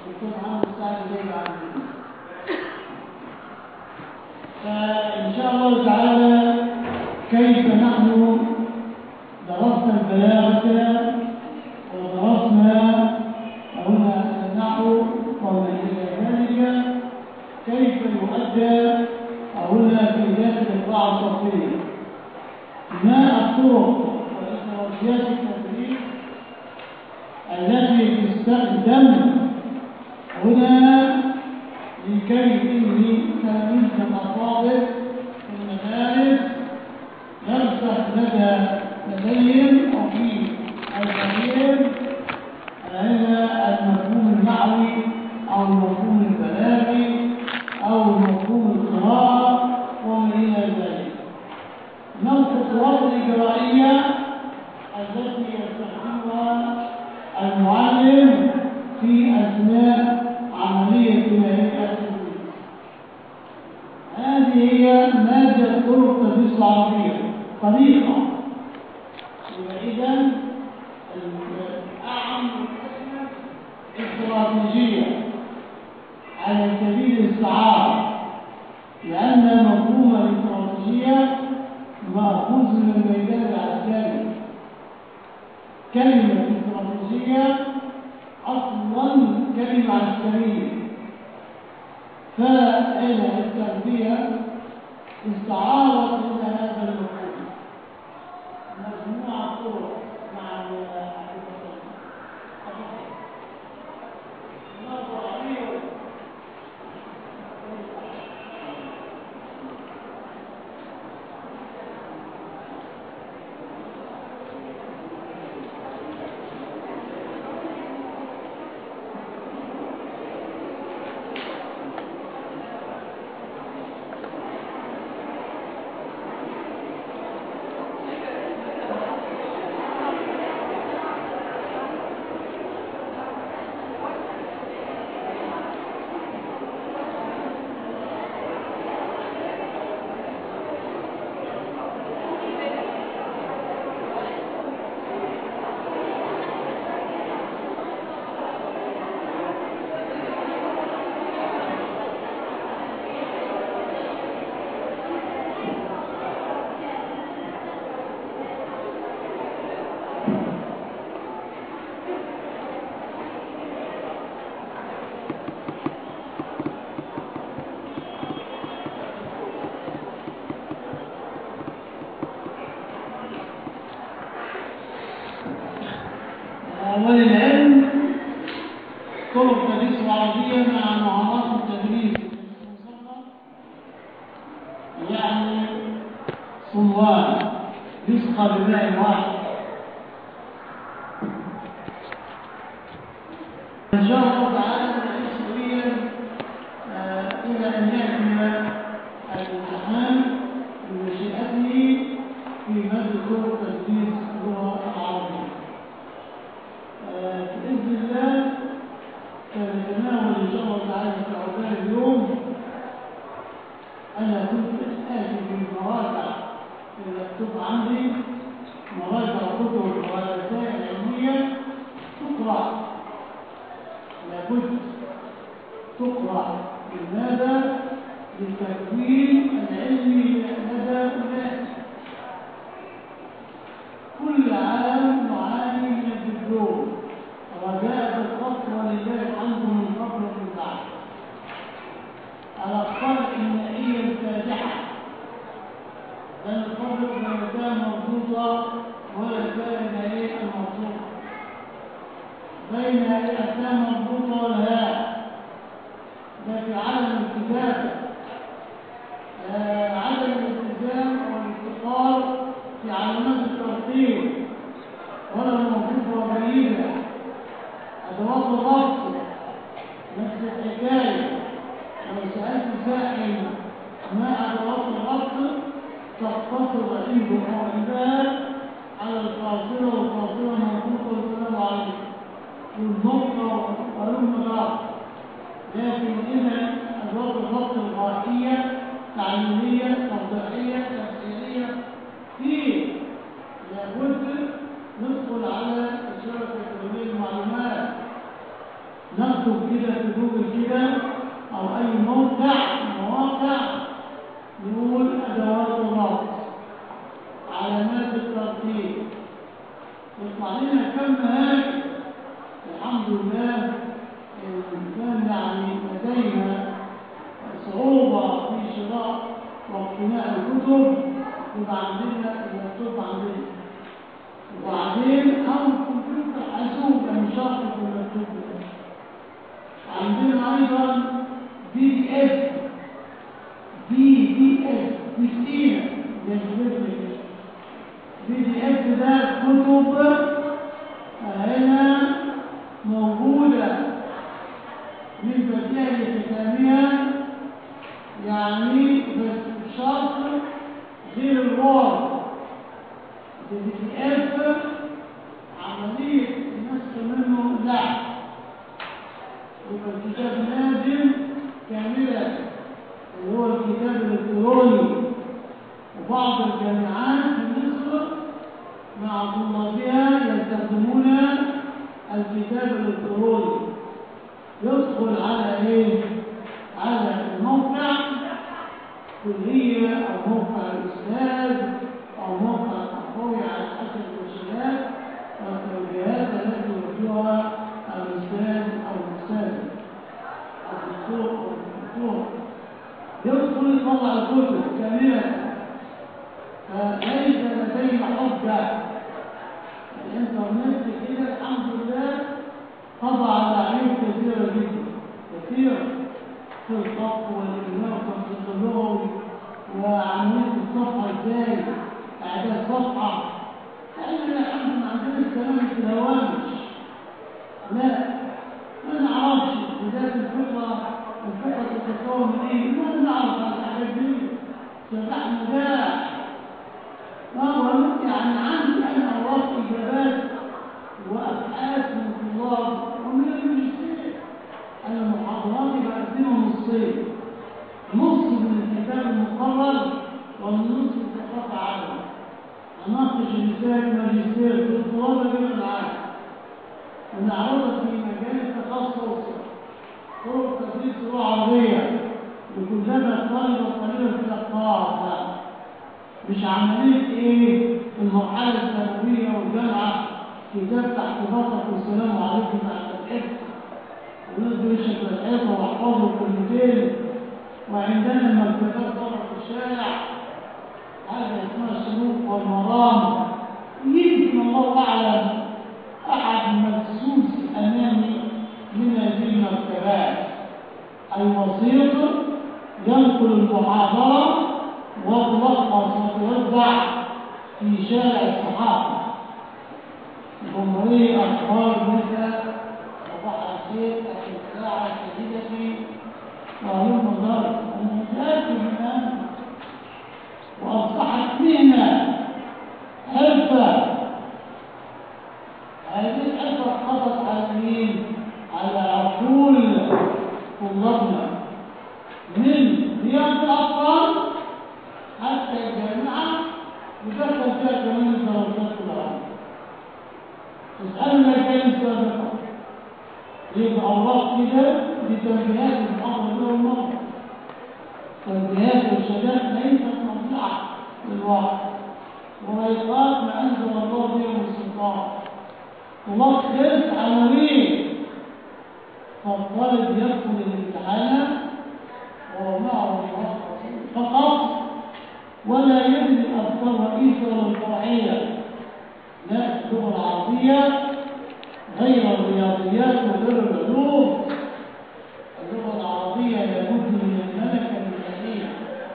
دكتور محمد سعد زي عندنا فإن شاء الله تعالى كيف نحن درسنا البلاغة ودرسنا هنا النحو وما إلى ذلك كيف يؤدى هنا في داخل القاعة الصفية ما الطرق واستراتيجيات التدريس التي تستخدم هنا لكي إني تلاميذ الطالب في المدارس يرسخ لدى لديهم أو في الكثير هذا المفهوم المعنوي أو المفهوم البلاغي أو المفهوم القراءة وما إلى ذلك ما الخطوات الإجرائية التي يستخدمها المعلم في أثناء عملية هيئة التدريس هذه هي مادة طرق تدريس العربية طريقة إذا الأعم استراتيجية على سبيل الاستعارة لأن مفهوم الاستراتيجية مأخوذ من الميدان العسكري كلمة استراتيجية أصلا كلمة عسكرية فإن التربية استعارت إلى هذا المفهوم مجموعة طرق مع وللعلم طرق تدريس العربية مع مهارات التدريس يعني صنوان يسقى بماء واحد إن شاء الله تعالى نعيش سويا إلى أن يأتي الامتحان بمشيئته في مادة طرق تدريس اللغة العربية بإذن الله سنتناول إن شاء الله تعالى في عقبال اليوم أنا كنت آتي بالمراجع المكتوب عندي مراجع كتب والرسائل العلمية تقرأ لابد تقرأ لماذا؟ للتكوين العلمي لدى أولئك كل عام نعاني من الدبلوم رجاء الخط ولله الحمد من قبل ومن بعد الأخطاء النهائية الفاتحة لأن الفرق بين كان مضبوطة ولا كان نهائية مضبوطة بين الأسلام مضبوطة والهاء ده في عالم الكتابة آه عدم الالتزام والافتقار في علامات الترتيب ولا الموصوفة جيدة أدوات الربط نفس الحكاية لو سألت سائل ما أدوات الربط تقتصر عنده أو عندها على القاصرة والقاصرة موجودة والسلام عليكم والنقطة وعلوم الربط لكن إذا أدوات الربط الغائية تعليمية توضيحية تفسيرية في لابد ندخل على إشارة تكوين المعلومات نكتب كده كده في جوجل كده او اي موقع مواقع نقول ادوات الربط علامات الترتيب يطلع لنا كم هاي الحمد لله كان يعني لدينا صعوبة في شراء واقتناء الكتب يبقى عندنا اللابتوب عندنا وبعدين أو الكمبيوتر حاسوب مش شرط في اللابتوب عندنا أيضا بي دي اف بي دي اف دي كتير بي دي اف ده كتب هنا موجودة من بداية كتابها يعني بس شرط غير الوارد البي دي اف عملية النسخ منه لا يبقى الكتاب لازم كاملا اللي هو الكتاب الالكتروني وبعض الجامعات في مصر مع طلابها يستخدمون الكتاب الالكتروني يدخل على ايه على الموقع كلية او موقع الاستاذ او موقع التقوي على حسب الوسيلات والتوجيهات التي يوجهها الاستاذ او الاستاذ او الدكتور او الدكتور يدخل يطلع الكتب كاملة فليس لدينا حجة الانترنت كده الحمد لله قضى على عيوب كثيرة جدا كثيرة في الخط والإملاء والتنسيق اللغوي وعملية الصفحة ازاي إعداد صفحة لأننا الحمد لله عندنا الكلام في الهوامش لا ما نعرفش بداية الفكرة الفكرة تتكون من ايه؟ ما نعرف عن الحاجات دي فتحنا ده وهو يعني عندي انا اوراق اجابات وابحاث من طلاب ومن الماجستير انا محاضراتي بقسمها نصين نص من الكتاب المقرر والنص ثقافه عامه اناقش رساله الماجستير في الطلاب جميع العالم ونعرضها في مجال التخصص طرق تدريس اللغه العربيه وكلما الطالب الطالبه تلقاها مش عمليه ايه المرحله الثانويه والجامعه كتاب تحت ضغط والسلام عليكم مع الحفظ ويدوا يشهد الحفظ واحفظوا كلمتين وعندنا المكتبات بره في الشارع حاجه اسمها السلوك والمرام يمكن الله اعلم احد مدسوس امامي من هذه المكتبات اي وسيط ينقل المحاضره وتلخص وتوزع في شارع الصحافه جمهورية أخبار مثل صباح الخير الساعة الجديدة وعلوم الضرب المتأكد من أن وأصبحت مهنة حرفة هذه الحرفة قضت على مين؟ على عقول طلابنا من رياض الأطفال حتى الجامعة ودخل فيها كمان الدراسات العليا اسألنا كان السابقة يبقى أوراق كده بتنبيهات الأمر له المرة تنبيهات الشباب ليست مصلحة للواقع وميقات ما أنزل الله به من سلطان تلخص عناوين فالطالب يدخل الامتحان وهو معه ملخص فقط ولا يدري الأفكار الرئيسية ولا الفرعية لا اللغة العربية غير الرياضيات وغير العلوم اللغة العربية لابد من الملكة الإلهية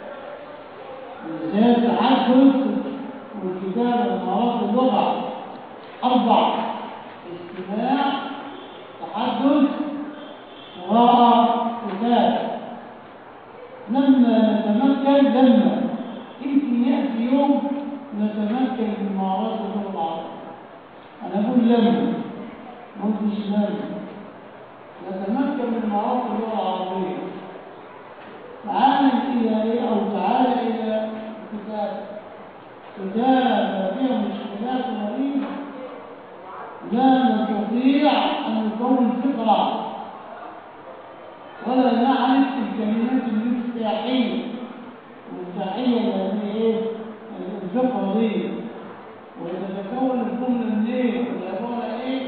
ازاي التحدث والكتابة ومهارات اللغة أربع استماع تحدث قراءة كتابة لما نتمكن لما يمكن يأتي يوم نتمكن من مهارات اللغة العربية أنا أقول لما ممكن شمال نتمكن من مهارات اللغة العربية تعال إلى إيه أو تعال إلى الكتاب كتاب فيها مشكلات مريضة لا نستطيع أن نكون فكرة ولا نعرف الكلمات المفتاحية المفتاحية اللي هي ايه الفقرة دي ويتكون الجملة من ايه والعبارة ايه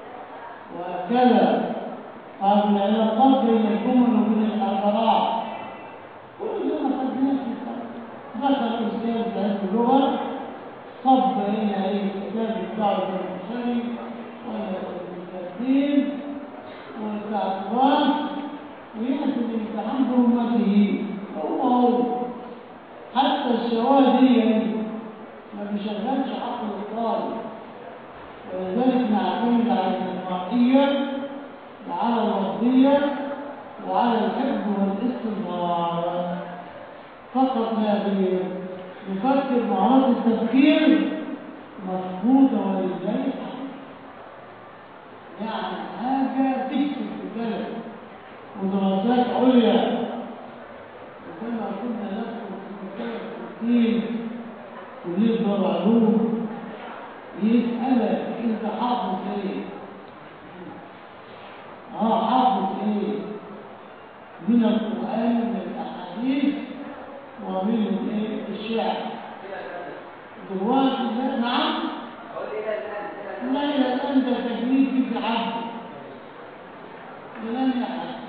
وهكذا قال العلاقات بين الجمل وبين العبارات كل ده ما خدناش في الفقه. دخل أستاذ في علم اللغة صب إلى أي كتاب بتاعه المشري ولا الترتيب والتعقيبات ويأتي الامتحان بأمته هو هو حتى الشواذ ما بيشغلش عقل الطالب ولذلك نعتمد على التلقائية وعلى اللفظية وعلى الحفظ والاستنباط فقط لا غير نفكر مهارات التفكير مضبوطة ولله يعني حاجة تكتب في البلد ودراسات عليا وكما كنا ندخل في مكان الدين كلية دار علوم يسألك انت حافظ ايه؟ اه حافظ ايه؟ من القرآن من الأحاديث ومن الايه؟ الشعر دلوقتي لا نعم لا إلى الآن ده تجنيد في العبد لن يحدث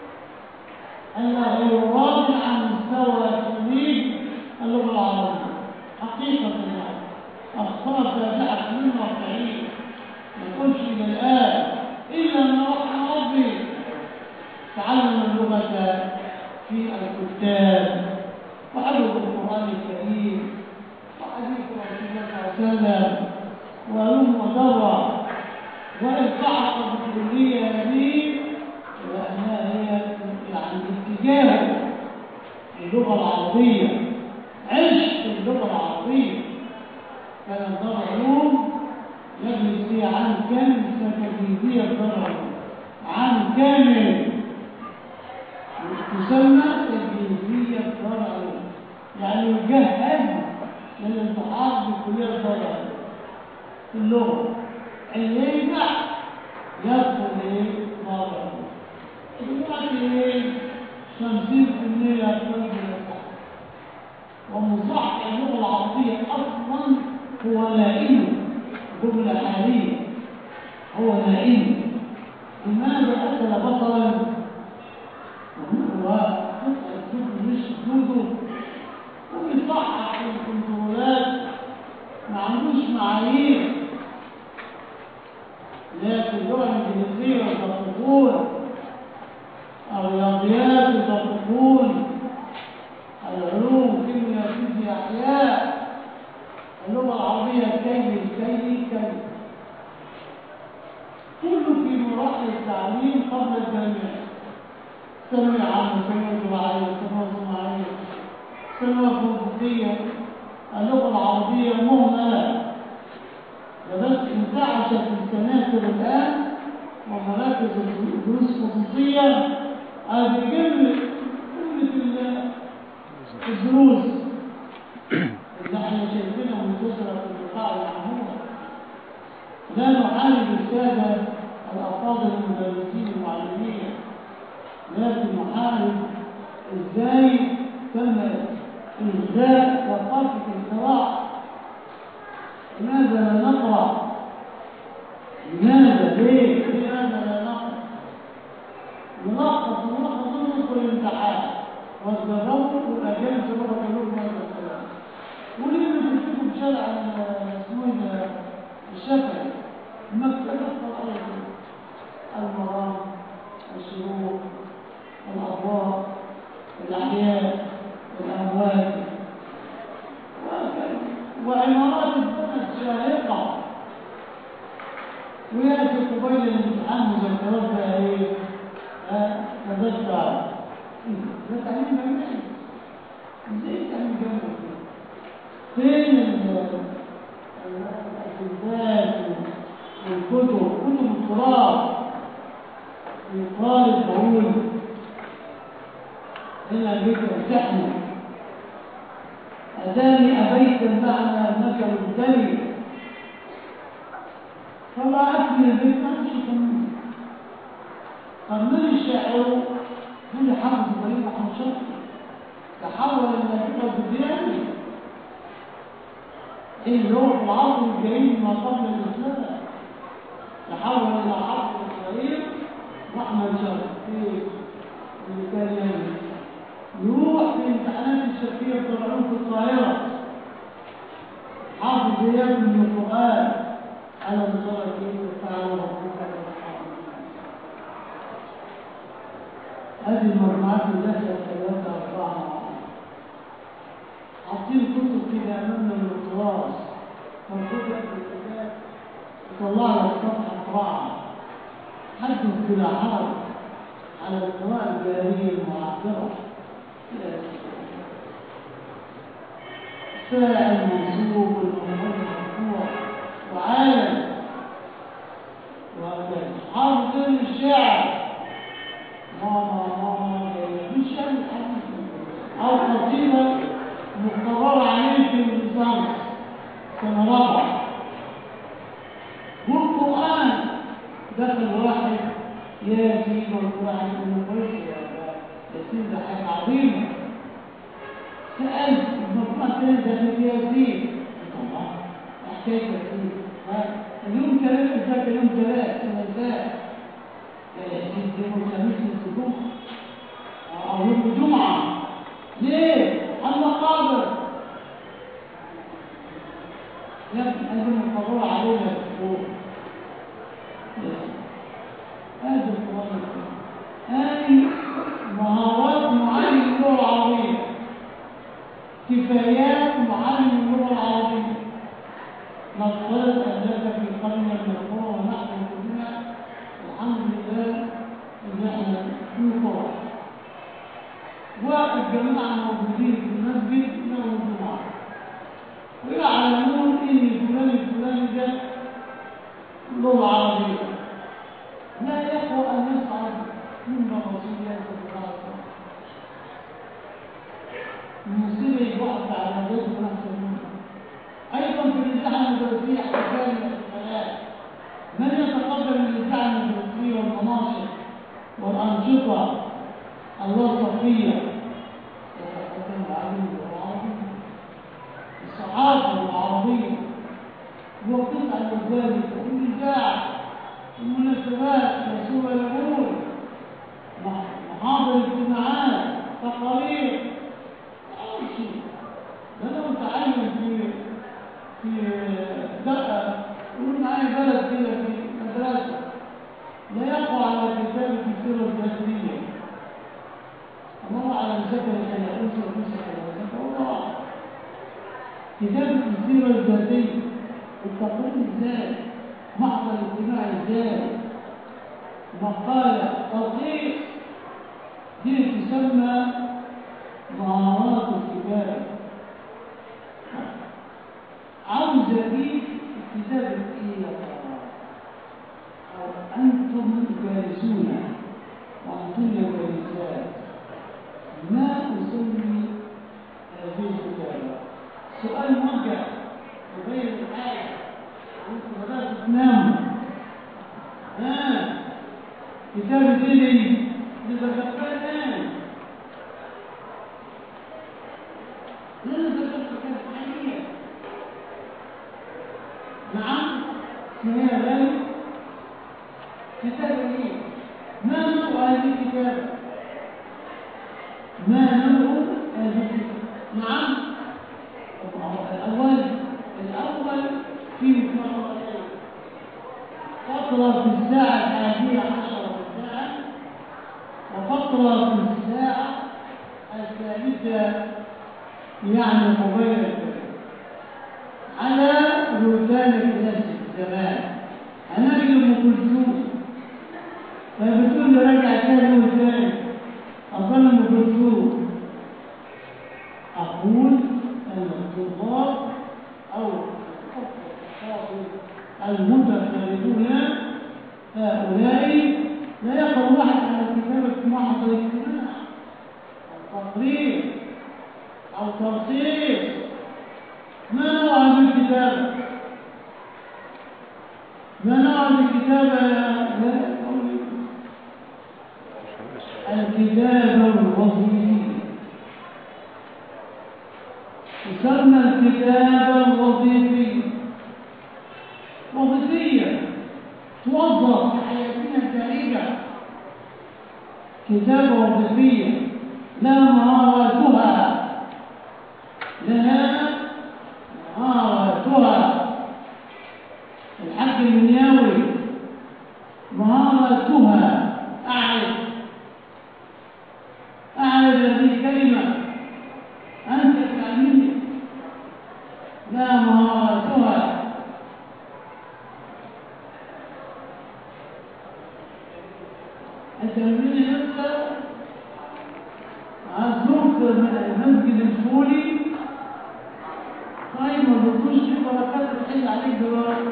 أنه راض عن مستوى تلميذ اللغة العربية حقيقة يعني أخطاء فاتحة من مرتعين ما تقولش إلى الآن إلا أن رحم ربي تعلم اللغة في الكتاب وحفظ القرآن الكريم وحديث رسول الله صلى الله عليه وسلم ويوم ودرى والتحق بالكلية هذه لأنها هي يعني اتجاه اللغة العربية عشق اللغة العربية كان دار علوم يجلس فيها عام كامل سكندية دار علوم عام كامل تسمى تجهيزية دار علوم يعني يجهز للالتحاق بكلية دار علوم في اللغة اللي ينفع يدخل ايه دار علوم دلوقتي ايه 50% يدخل ومصح اللغة العربية أصلا هو لائم جملة حالية هو لائم لماذا أكل بطلا وهو مش جوده ويصحح الكنترولات ما عندوش معايير لكن اللغة الإنجليزية يطبقون الرياضيات يطبقون العلوم كيمياء فيزياء احياء اللغه العربيه كي كي كي كله في مراحل التعليم قبل الجامعه ثانويه عامه ثانويه زراعيه ثانويه صناعيه ثانويه فوزيه اللغه العربيه مهمله وبس انتعشت السناتر الان ومراكز الدروس الخصوصيه هذه جمله جمله الدروس اللي احنا شايفينها منتشره في البقاع المعموره لا نحارب الساده الافاضل المدرسين المعلمين لكن نحارب ازاي تم الغاء ثقافه القراءه لماذا لا نقرا لماذا ليه لماذا لا نقرا نلخص نلخص ندخل الامتحان والضرورة والأجانب سبب كلهم هذا الكلام وليه بتكتبوا بشرع اسمه الشافعي مكتبة القرآن المرام الشروق الأضواء الأحياء الأموات وعمارات البلد شاهقة ويأتي قبيل الامتحان مذكرات بقى ايه؟ تذكر ده تعليم جامعي ازاي تعليم جامعي فين الكتاب والكتب كتب التراث الطالب بقول هنا بيك امتحنوا أتاني أبيت المعنى أنك مبتلي فما أكمل البيت ما مش كمان قرن الشاعر اللي حافظ ابراهيم محمد شرقي تحول الى بدياني اللي هو في العصر الجاهلي ما قبل الاسلام تحول الى حافظ ابراهيم محمد شرقي في اللي كان يعني يروح في امتحانات الشرقيه بتوع العلوم في القاهره حافظ زياد من القران ألم ترى كيف فعل ربك بأصحاب هذه المجموعات التي ثلاثة أربعة حاطين كتب كده أمامنا من التراث موجودة في الكتاب يطلع لك صفحة قراءة حدث بلا حرج على القراءة الجاهلية المعبرة فاعل منصوب والمفعول مرفوع وعالم وهكذا حافظ الشعر ماما ماما مش شعر الحديث او قصيده مقرره عليه في اللسان سنه رابعه والقران دخل واحد ياسين والقران من قريش ياسين ده حاجه عظيمه سالت المجموعه الثانيه دخل ياسين الله حكايه ياسين اليوم ثلاث ذاك اليوم ثلاث ثلاثات يوم الخميس الصبح او يوم الجمعه ليه؟ الله قادر يا ابني انا مقرر علينا الاسبوع هذا القران هذه مهارات معلم اللغه العربيه كفايات معلم اللغه العربيه نصرت أهلك في قرن المذكور ونحن كلنا الحمد لله إن احنا في قرى والجماعة موجودين في المسجد يوم الجمعة ويعلمون إن فلان الفلاني ده لغة عربية لا يقوى أن يصعد من رسول الله صلى الله عليه وسلم المصيبة يبعث على ذلك نفسه أيضا في الإذاعة المدرسية حكام الاحتفالات من يتقبل من الإذاعة المدرسية والمناشط والأنشطة الوسطية يتقدم العلم العربي الصحافة العربية وقطع ذلك والإذاعة المناسبات رسول الأمور محاضر اجتماعات تقارير أي شيء ده لو تعلم في في دقة يقول معايا بلد كده في مدرسة لا يقوى على كتاب السيرة الذاتية الله على ذكر الحيوان وذكر الله كتاب السيرة الذاتية التقويم ازاي محضر الاجتماع ازاي مقالة تلخيص دي تسمى مهارات الكتابة عاوزة دي كتابة ايه يا ترى أو أنتم جالسون وأنتم جالسات ما أسمي هذه الكتابة سؤال موجه يبين الحاجة أنتم بدأت تناموا ها كتابة ايه دي؟ دي ذكرتها الآن لا ذكرت كتاب حقيقة نعم اسمها ذلك كتاب ايه ما نوع هذه الكتابة ما نوع هذه الكتابة نعم الأول الأول في مرتين فترة في الساعة الحادية عشر مساء وفترة في الساعة الثالثة يعني قبيل الفجر على روتان الكلاسيك زمان انا اجي ام كلثوم فبتقول لي راجع تاني وتاني اظن ام كلثوم اقول ان الطلاب او المتخرجون هؤلاء لا يقرأ واحد على كتابة محضر اجتماع او تقرير او تلخيص ما نوع هذه الكتابة ما نوع الكتابة الكتابة وظيفية كتابة وظيفية لا مهاراتها لها مهاراتها الحق المنياوي مهاراتها أعرف أعرف هذه الكلمة أنت تعلمني لا مهاراتها التمرين نفسه عزوك المسجد الفولي طيب ما بتقولش في بركات الحل عليك دلوقتي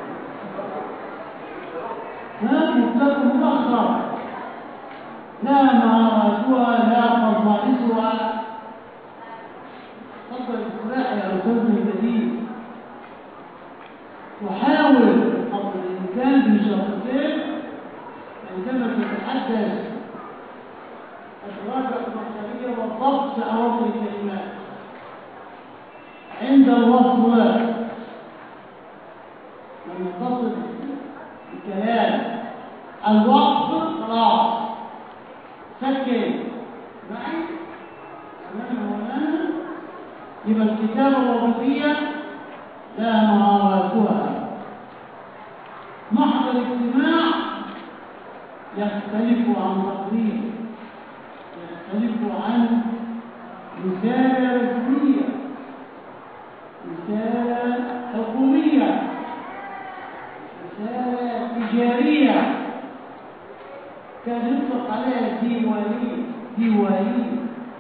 ها مبتدا مؤخر لا مهاراتها لا خصائصها تفضل الاصلاح يا استاذ الجديد وحاول قدر الامكان بشرطين عندما تتحدث الدراسه المركزيه والضبط في اواخر الكلمات عند الوصل لما تصل الكلام الوقف خلاص سكن معي تمام مولانا يبقى الكتابه الوظيفيه لا مهاراتها محض الاجتماع يختلف عن تقرير يختلف عن رساله رسميه رساله حكوميه رساله تجاريه كان يطلق عليها ديوانيه ديوانيه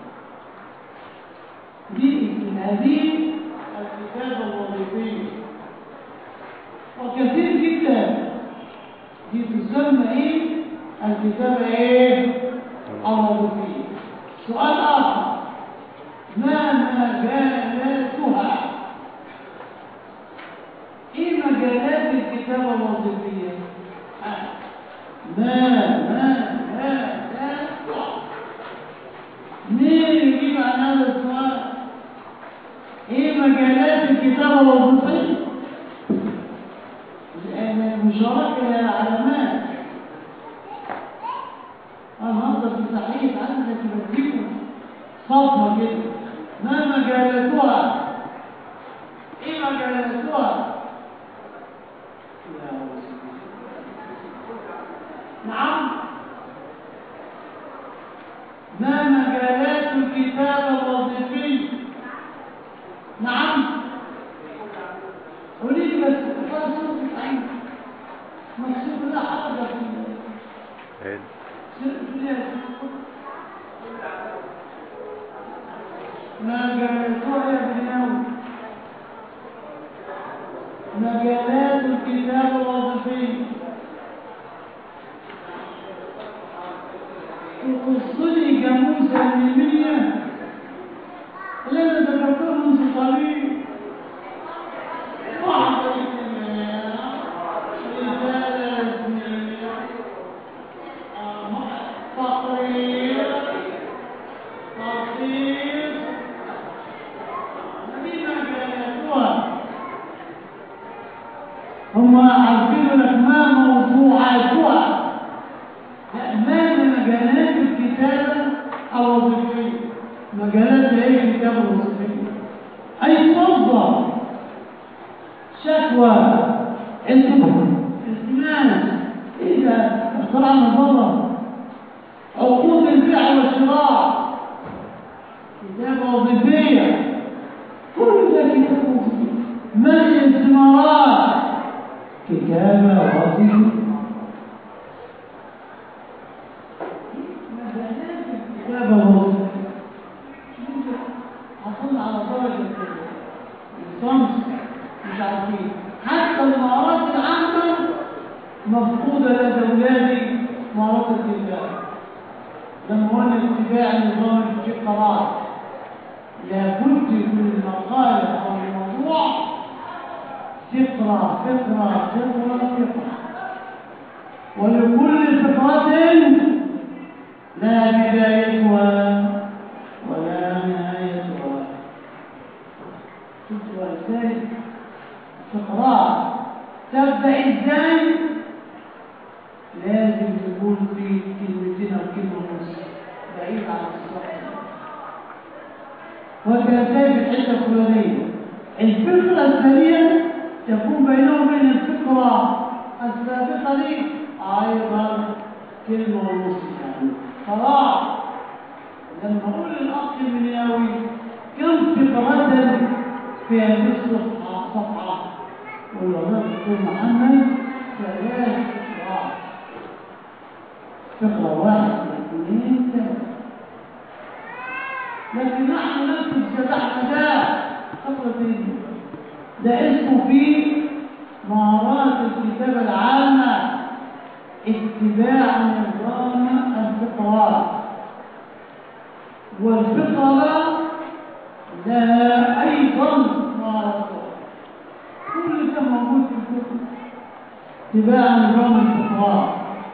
دي هذه الكتابة الوظيفية وكثير جدا دي تسمى ايه الكتابة ايه الوظيفية سؤال آخر ما مجالاتها ايه مجالات الكتابة الوظيفية آه. ما ما ما لا مين يجيب عن هذا السؤال ايه مجالات الكتابة الوظيفية لأن المشاركة لها علامات أنا أقدر في تحقيق عندك بديكم صفحة كده ما مجالاتها ايه مجالاتها نعم ما مجالات الكتابة الوظيفية نعم قولي لي بس خلاص صوتك عندي مكسوب لا حركة في مجالاتها يا بنياوي مجالات الكتابة الوظيفية تقصني جاموسة علمية اللي انا ذكرتها منذ قليل واحدة اجتماعية رسالة رسمية تقرير تخصيص هذه مجالاتها هم عارفين لك ما موضوعاتها ما مجالات الكتابة الوظيفية مجالات ايه الكتابة الوظيفية اي موظف شكوى انتم التماس ايه ده اختراع النظارة عقود البيع والشراء كتابة وظيفية كل ده كتابة وظيفية منع الثمارات كتابة وظيفية كتابة وظيفية حصلنا على درجة الصمت مش عارفين حتى المهارات العامة مفقودة لدى أولادي مهارات الكتابة لما قلنا اتباع نظام في قرار لابد من المقالة أو الموضوع فقرة فقرة فقرة فقرة ولكل فقرة لا بدايتها ولا نهايتها شفتوا ازاي فقرات تبدا ازاي لازم تكون في كلمتين او كلمه ونص بعيد عن الصح وكذلك الحته الفلانيه الفكره الثانيه تكون بينه وبين الفكره السابقه دي ايضا كلمه ونص يعني قراءه لما اقول للاخ المنياوي كم فكره في هذه الصفحه صفحه والوظيفه تقول محمد ثلاث فقرات فقره واحده اثنين ثلاثه لكن نحن نكتب سبعنا ده فقره دي ده اسمه في مهارات الكتابه العامه اتباع نظام الفقرات والفقرة لها أيضا مهارات كل ده موجود في الكتب اتباع نظام الفقرات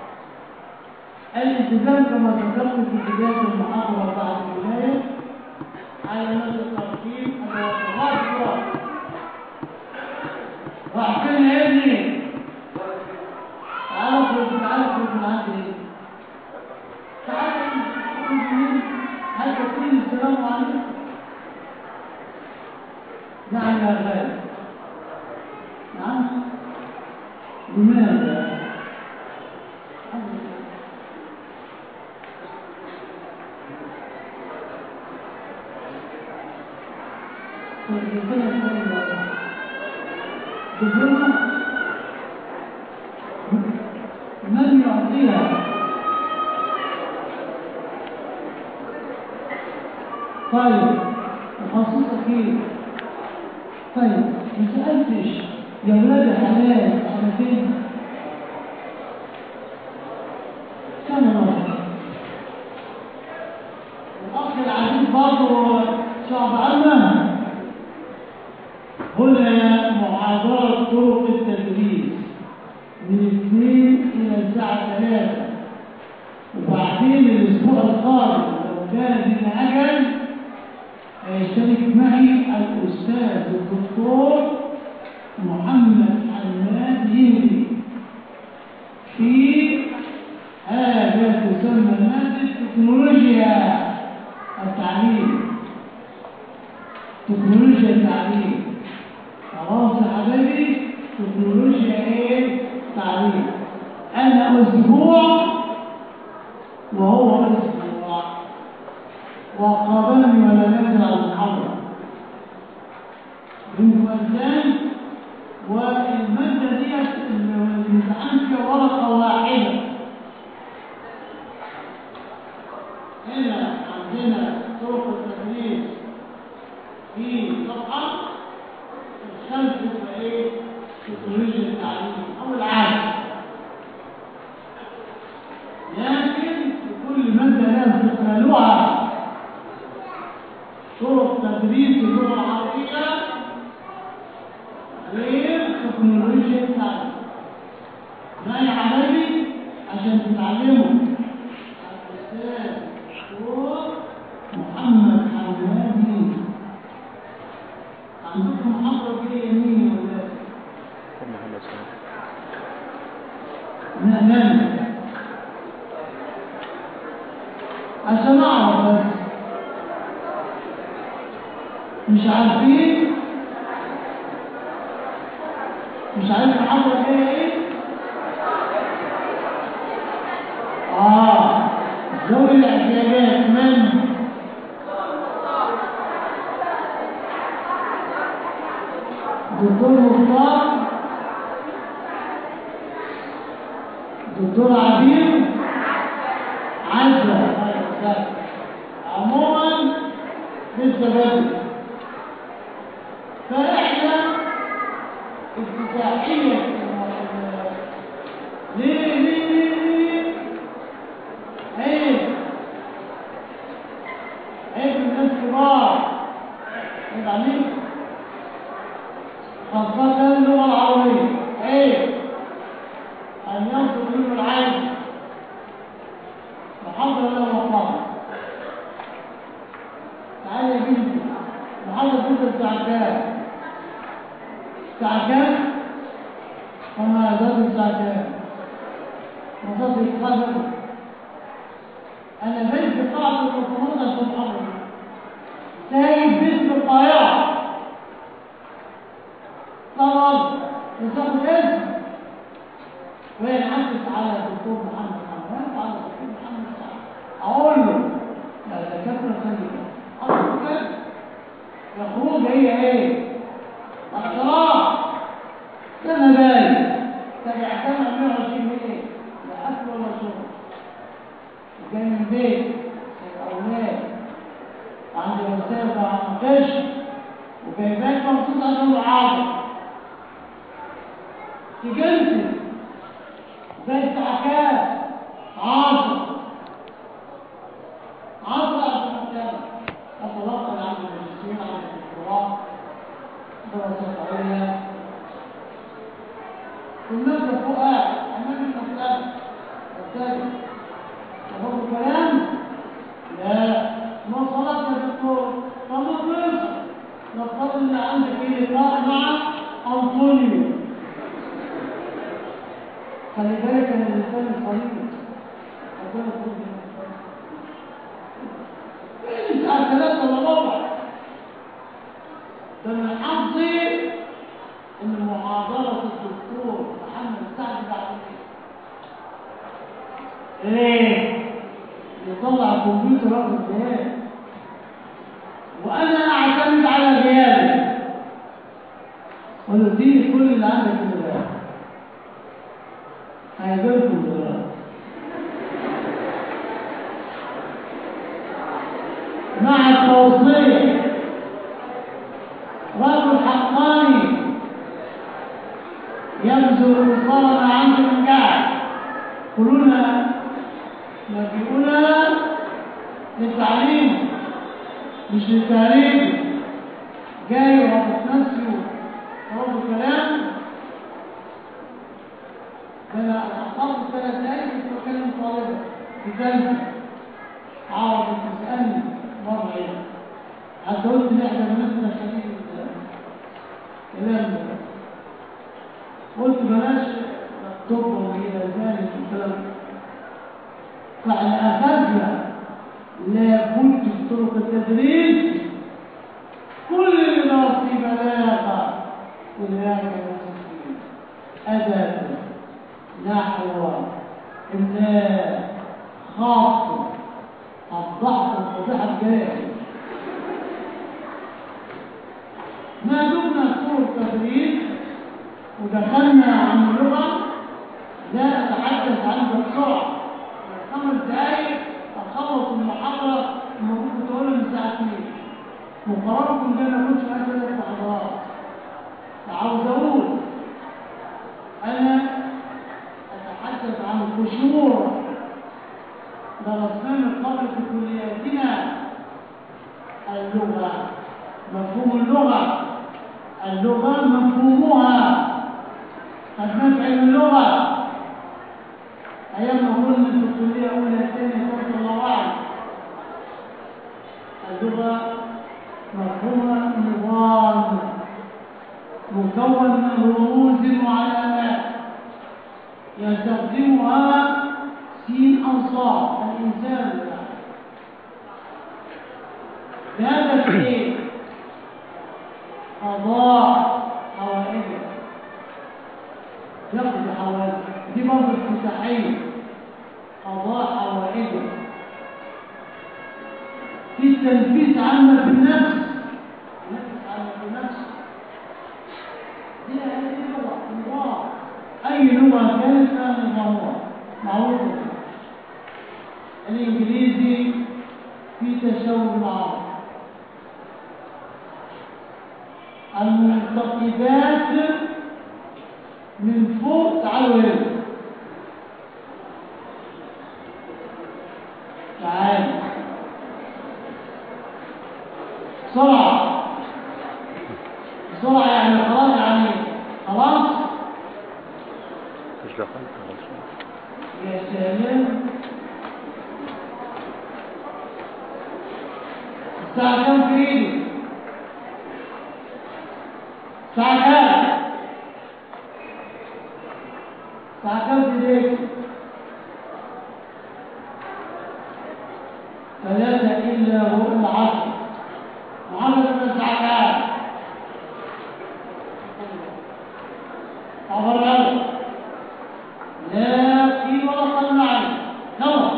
الالتزام كما ذكرت في بداية المحاضرة بعد البداية على مدى الترتيب الوقفات راح فين يا ابني؟ تعالى اخرج تعالى اخرج من عندي تعالى اخرج من هل تقول السلام عليكم؟ نعم يا غالي نعم لماذا؟ من يعطيها طيب الخصوص أخير طيب ما سألتش يا ولاد حلال سنتين سنة واحدة الأخ العزيز برضه شعب عامة هنا محاضرة طرق التدريس من اثنين إلى الساعة ثلاثة وبعدين الأسبوع القادم لو كان من أجل هيشترك معي الأستاذ الدكتور محمد حماد يهدي في هذا تسمى مادة تكنولوجيا التعليم تكنولوجيا التعليم خلاص يا حبايبي تكنولوجيا ايه تعليم انا اسبوع وهو اسبوع وقابلني ولا نزل على المحاضره بنت وزان والماده ديت الامتحان فيها ورقه واحده هنا عندنا طرق التدريس في صفحه الخلف يبقى ايه تكنولوجيا التعليم او العالم لكن في كل ماده لازم تقبلوها طرق تدريس اللغه العربيه غير تكنولوجيا التعليم ما يا حبايبي عشان تتعلموا الاستاذ دكتور محمد حمادي عندكم محاضرة كده يمين ولا محمد سلام لا لا عشان اعرف بس مش عارفين مش عارف المحاضرة فيها ايه اه ذوي الاحتياجات من دكتور مختار دكتور عبير عزة عموما لسه بدري فاحنا افتتاحية ليه ليه ليه ليه عيب عيب الناس كبار عيب عليك خاصة اللغة العربية عيب أن ينصر منه العالم محاضرة له مقام تعالى يا بنتي محاضرة تبدأ الساعة كام؟ الساعة كام؟ وما زاد الساعة كام؟ وصلت القدر انا بنت في قاعه المفروضه في الامر سايب باسم القاهره طبعا يصاب اسم وينعكس على الدكتور محمد حماد وعلى الدكتور محمد سعد اقول له يا دكاتره خليل اقول كده يا خروج هي ايه اختراع سنه بالي تبعتنا 120 جنيه لا اكل ولا شرب جاي من البيت الاولاد عندي رسالة عن قش وجايباك مخصوص عشان العاطف سجنت زي السعكات عاصر عاصر عشان الكلام أتلقى عن المجلسين عن الدكتوراه دراسات عليا والناس فوق قاعد أمام المكتب الثاني تفضل الكلام لا ما صلت يا دكتور طب ما تنسى نفترض ان عندك ايه لقاء مع انطونيو خلي بالك ان الانسان الصليب ربنا يخرج ايه الساعه 3 ولا ربع ده من حظي ان محاضره الدكتور محمد سعد بعد ليه؟ يطلع الكمبيوتر رقم الجهاز وانا اعتمد على غيابه قلت دي كل اللي عندك اللي هيجيلكم دلوقتي مع التوصية رجل حقاني يبذل الوصال ما عنده من قاعد كلنا نبيئنا للتعليم مش للتعليم جاي ورابط نفسي ورابط كلام انا اخطأت ثلاث دقايق كنت بكلم طالبة في ثالثة عاوز تسألني مرة ايه حتى قلت لإحدى بناتنا خليل الكلام ده قلت بلاش طب وإلى ذلك الكلام فالأساتذة لابد في طرق التدريس كل اللي في بلاغة وذلك أدب نحو إملاء خاص الضعف الفضيحة الجاهل ما دمنا طرق التدريس ودخلنا عن اللغة لا أتحدث عنها بسرعة خمس دقايق أخلص المحاضرة المفروض تقولها من ساعتين مقرركم ده ما كنتش عايز أقول محاضرات عاوز أقول أنا أتحدث عن القشور درسناه من قبل في كلياتنا اللغة مفهوم اللغة اللغة مفهومها قد نفعل اللغة أيام ما قلنا في الكلية أولى ثانية ثالثة الله أعلم اللغة مفهومها نظام مكون من رموز وعلامات يستخدمها سين أنصار الإنسان بهذا الشيء قضاء حوائجه يقضي حوائجه دي برضه افتتاحيه قضاء حوائجه في التنفيذ عامة في النفس نفس عامة في النفس دي هذه لغة نظام أي لغة كانت لها نظامها معروفة الإنجليزي في تشوه العرب المنتقدات من فوق تعالوا هنا تعالوا بسرعة بسرعة يعني خلاص يعني خلاص مش دخلت خلاص يا سلام الساعة كم في ايدي؟ الساعة كم؟ الساعة كم في ايديك؟ ثلاثة إلا هو العصر محمد بن سعدان عبر الأرض لا في ولا صلى عليه يلا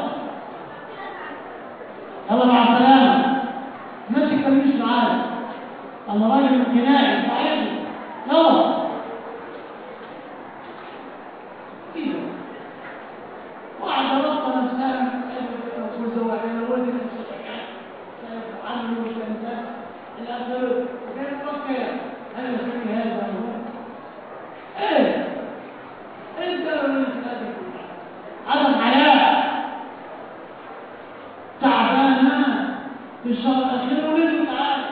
يلا مع السلامة ما تكملش معايا أنا راجل اقتناعي صحيح يلا كده واحد ربط نفسها وزوجنا ولد عملوا الشمسات الأخير وكان فكر هل يسمي هذا هو ايه انت لو عدم حياة تعبانة في الشهر الأخير ولد تعالى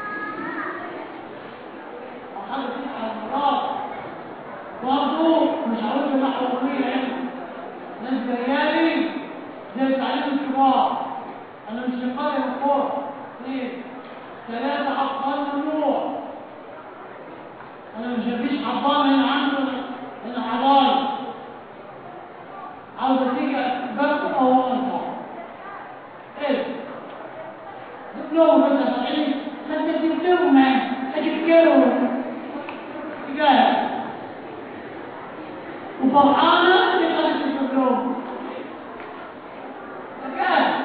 وحاجة على المرار برضه مش عارف نحو طويل علم ناس جايالي زي تعليم الكبار انا مش في قرية الكورة اثنين ثلاثة أبطال ممنوع انا مش مفيش حضانة هنا عنده هنا حضانة عاوزة تيجي بس او انت ايه دبلوم بس عشان خدت دبلوم معي تذكروا تجاه وفرحانة اللي خدت الدبلوم تجاه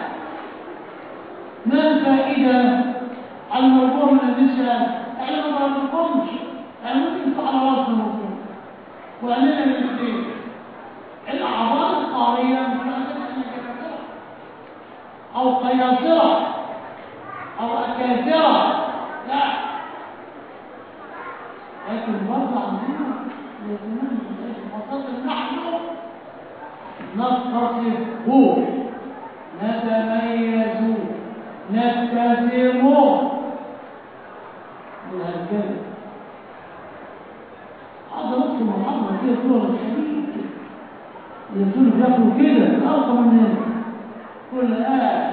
ما الفائدة على الموضوع من النساء يعني ما ضربكمش يعني ممكن تفعل راسنا ممكن وعلينا الاثنين الأعضاء القارية مش معنى كبيرة أو قياصرة أو أكاثرة لا لكن برضه عندنا لازم نتصل نحن نتصف نتميز نبتسم وهكذا حضرتك محمد كده صورة الحديد يقولوا بياكلوا كده الأرض من كل آية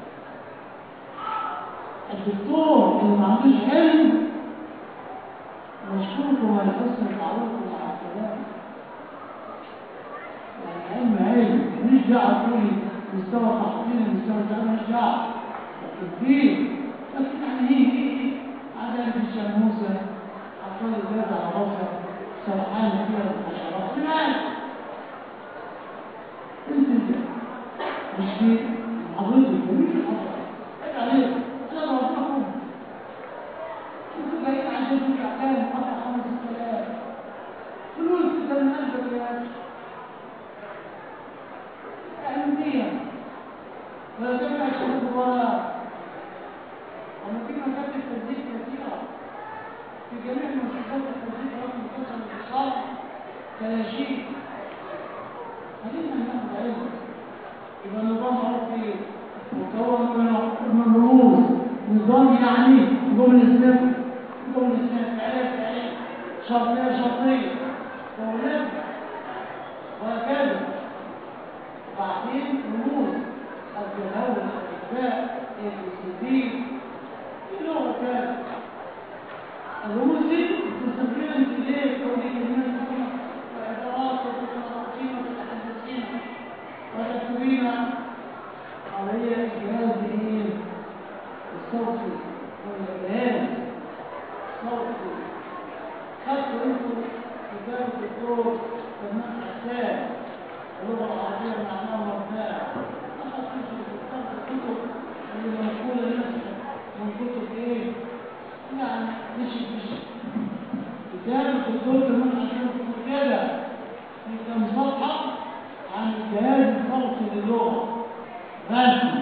الدكتور اللي ما عندوش علم مشكوركم على حسن تعرفكم مع الكلام يعني علم علم مش دعوه تقول مستوى تحصيل مستوى تعليم مش دعوه لكن فيه لكن يعني هي هي عدم الشموسه اطفال الولاد على راسها سرحان فيها الحشرات سمعت انت مش في حضرتك مش في حضرتك عليك انا بوضحكم انتوا جايين عشان تدفع كام قطع خمس آلاف فلوس ده من قلبك يا اخي علميا ولا تبع الشهود وراء وما في مكاتب تسجيل كثيرة في جميع مؤسسات التسجيل رقم قسم الاتصال ثلاثين خلينا ناخد علم يبقى النظام عرفي مكون من الرموز نظام يعني نظام الاسلام نظام الاسلام فعليه فعليه شرطيه شرطيه دولات وهكذا وبعدين رموز الجهاز الاحباء السديد لغه كامله الرموز دي تستخدمها انت ليه توليد الناس وادارات وتقييم وتتحدثين وتكتبين علي الجهاز ايه الصوتي والجهاز الصوتي خدتوا انتوا كتاب الدكتور سلمان حسان اللغه العربيه معناها مرتاح ما خدتوش الكتاب الكتب اللي منقوله لنفسك من كتب ايه يعني مش مش كتاب الدكتور سلمان حسان كده في كم صفحه عن الجهاز الصوتي للغه رسم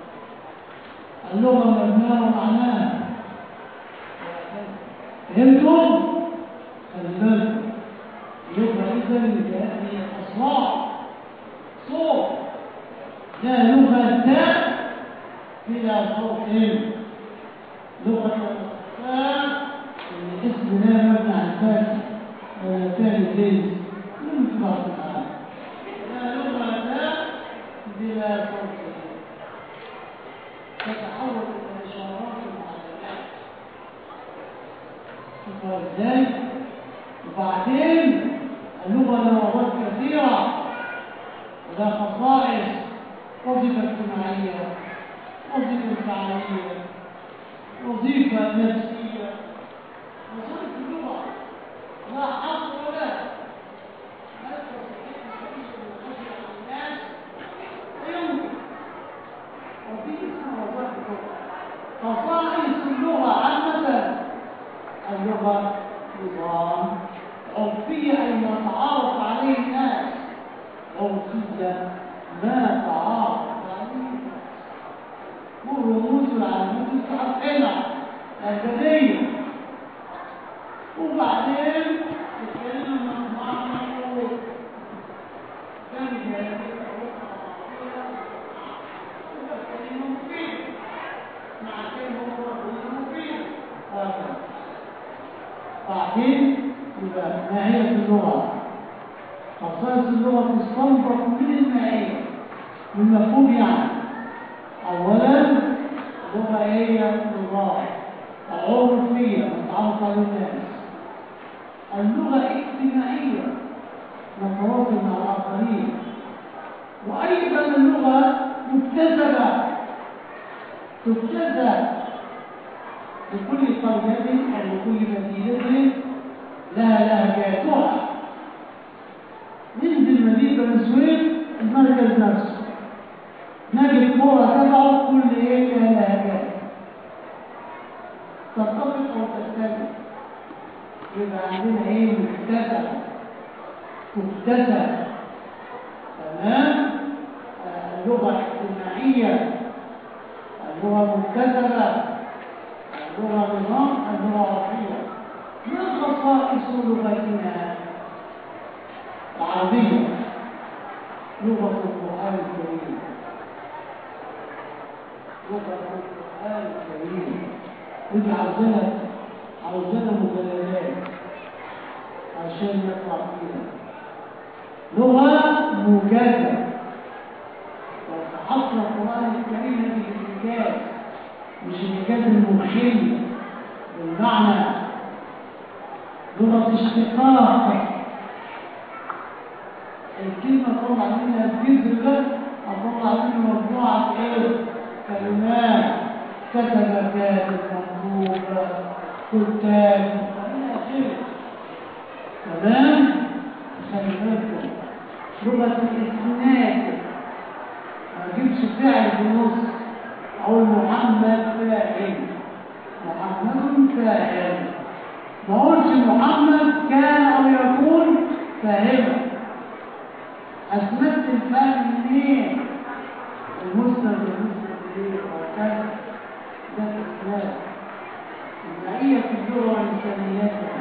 اللغة مبناها ومعناها فهمتم؟ خلي بالكم اللغة إذا هي أصوات صوت لا لغة بلا صوت لغة الأطفال اللي اسمها مبنى على الفاتح ولا ثاني ليس من بعض العالم لا لغة بلا صوت تتحول الى اشارات ومعلومات شوفوا ازاي وبعدين اللغه لها لغات كثيره ولها خصائص وظيفه اجتماعيه وظيفة فعالية وظيفة نفسية وظيفة اللغة لا حصر ولا لا تستطيع تعيش بالخشية عن الناس ويمكن وفي اسمها وظائف اللغة خصائص اللغة عامة اللغة نظام عرفية أي ما تعارف عليه الناس عرفية ما تعارف عليه الناس والرموز والعلامات التعرفينها الأدبية وبعدين تتكلم عن معنى الحروف كان جاهز كلمة مفيدة مع كلمة مفيدة هكذا بعدين يبقى ماهية اللغة خصائص اللغة تستنبط من الماهية من مفهوم يعني أولا لغة هي اللغة العرفية متعرف على الناس اللغة اجتماعية نتواصل مع الآخرين وأيضا اللغة مكتسبة تكتسب لكل قرية أو لكل مدينة لها لهجاتها ننزل مدينة بني سويف المركز نفسه نجد مرة تبعه كل ايه لها لهجات تتفق أو تختلف يبقى عندنا ايه مكتسب تكتسب تمام آه، اللغة الاجتماعية اللغة مكتسبة اللغة نظام اللغة عربية ما خصائص لغتنا العربية لغة القرآن الكريم لغة القرآن الكريم ودي عاوزانا عاوزانا مجلدات عشان نطلع فيها لغة موجزة وتحصل القرآن الكريم في الإنجاز مش الإنجاز المخشي بالمعنى لغة اشتقاق الكلمة طلع منها الجذر ده أطلع منه مجموعة إيه؟ كلمات كتب كاتب مكتوب كتاب إلى آخره تمام؟ خلي بالكم لغة الإسناد ما أجيبش فعل في النص أقول محمد فاعل محمد فاعل ما اقولش محمد كان او يكون فاهما اثبت الفهم منين المسلم المسلم ايه وهكذا ده الاسلام المعية في اللغة وإنسانيتها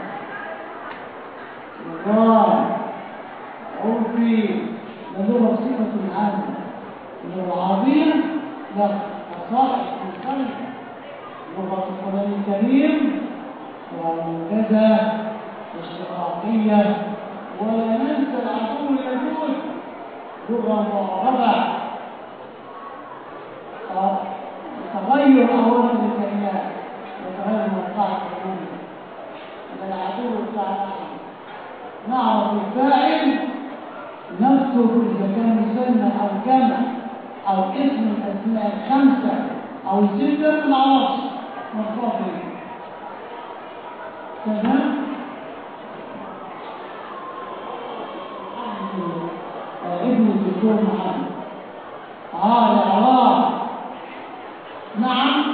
نظام عرفي ده لغة صفة عامة اللغة العربية لا خصائص مختلفة لغة القرآن الكريم وموجزة واشتقاقية ولا ننسى العدو اللدود لغة معربة تغير أولا الكلمات وتغير موقعها الأمور هذا العدو بتاعنا نعرف الفاعل نكتب إذا كان مثنى أو جمع أو اسم من الأسماء الخمسة أو ستة ما نعرفش مرفوع به تمام ابن الدكتور محمد اه الاعراب نعم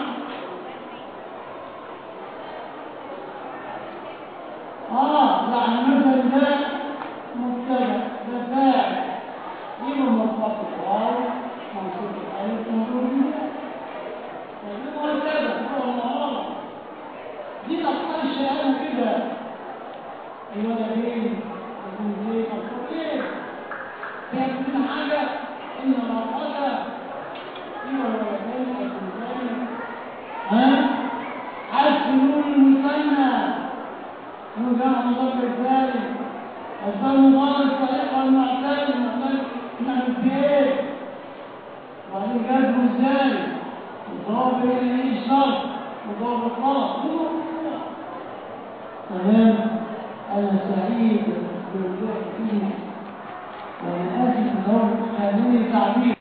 اه يعني مثلا ده مبتدا ده فاعل يبقى مرفوع بالواو منصوب بالالف مجرور بالياء ده مرتبه هو الاعراب دي الأخطاء الشائعة كده الولدين البنتين الكلين كانت من حاجة إن المرأة هي الولدين البنتين ها حسنوا المثنى إنه جمع مذكر ثالث الثاني مضارع صحيح والمعتاد المعتاد من البيت وبعدين جذبه ازاي الضوابط اللي هي الشرط وضوابط الطلب تمام أنا سعيد بالوقت فيه وأنا آسف لو خلوني تعبير